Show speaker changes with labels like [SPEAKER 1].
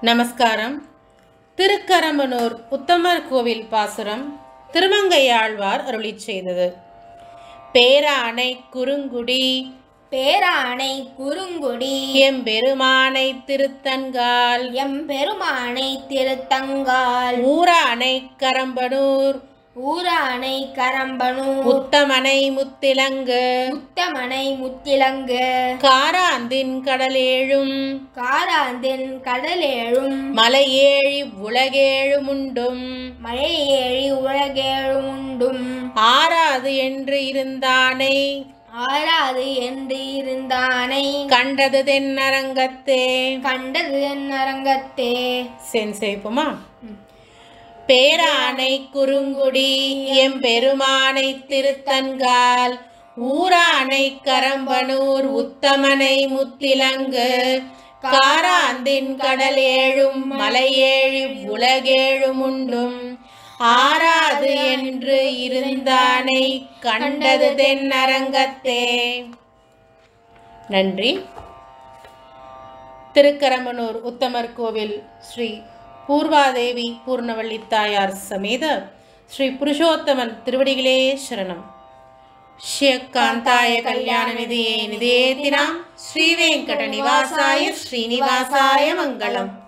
[SPEAKER 1] நமஸ்காரம் திருக்கரம்பனூர் உத்தமர் கோவில் பாசுரம் திருமங்கையாழ்வார் அருளிச் செய்தது பேரானை குறுங்குடி
[SPEAKER 2] பேரானை குறுங்குடி
[SPEAKER 1] எம்பெருமானை திருத்தன்கால்
[SPEAKER 2] எம்பெருமானை திருத்தங்கால்
[SPEAKER 1] ஊரானை கரம்பனூர்
[SPEAKER 2] ஊரானை கரம்பனூர்
[SPEAKER 1] உத்தமனை முத்திலங்கு
[SPEAKER 2] முத்தமனை முத்திலங்கு
[SPEAKER 1] காராந்தின் கடலேழும்
[SPEAKER 2] காராந்தின் கடலேழும்
[SPEAKER 1] மலையேழி உலகேழுமுண்டும்
[SPEAKER 2] மழையேழி உலகேழும் உண்டும்
[SPEAKER 1] ஆறாது என்று இருந்தானை
[SPEAKER 2] ஆறாது என்று இருந்தானை
[SPEAKER 1] கண்டது தென்னரங்கத்தே
[SPEAKER 2] கண்டது என் அரங்கத்தே
[SPEAKER 1] சென்சேப்புமா பேரானை குறுங்குடி எம்பெருமானை திருத்தன்கால் ஊரானை கரம்பனூர் உத்தமனை முத்திலங்கு காராந்தின் கடலேழும் மலையேழி உலகேழும் உண்டும் ஆறாது என்று இருந்தானை கண்டது தென்னரங்கத்தே நன்றி திருக்கரம்பனூர் உத்தமர் கோவில் ஸ்ரீ பூர்வாதேவி பூர்ணவள்ளி தாயார் சமேத ஸ்ரீ புருஷோத்தமன் திருவடிகளே சரணம் ஷ்யக்காந்தாய கல்யாண நிதியே நிதியேத்தினாம் ஸ்ரீ வெங்கட நிவாசாய ஸ்ரீனிவாசாய மங்களம்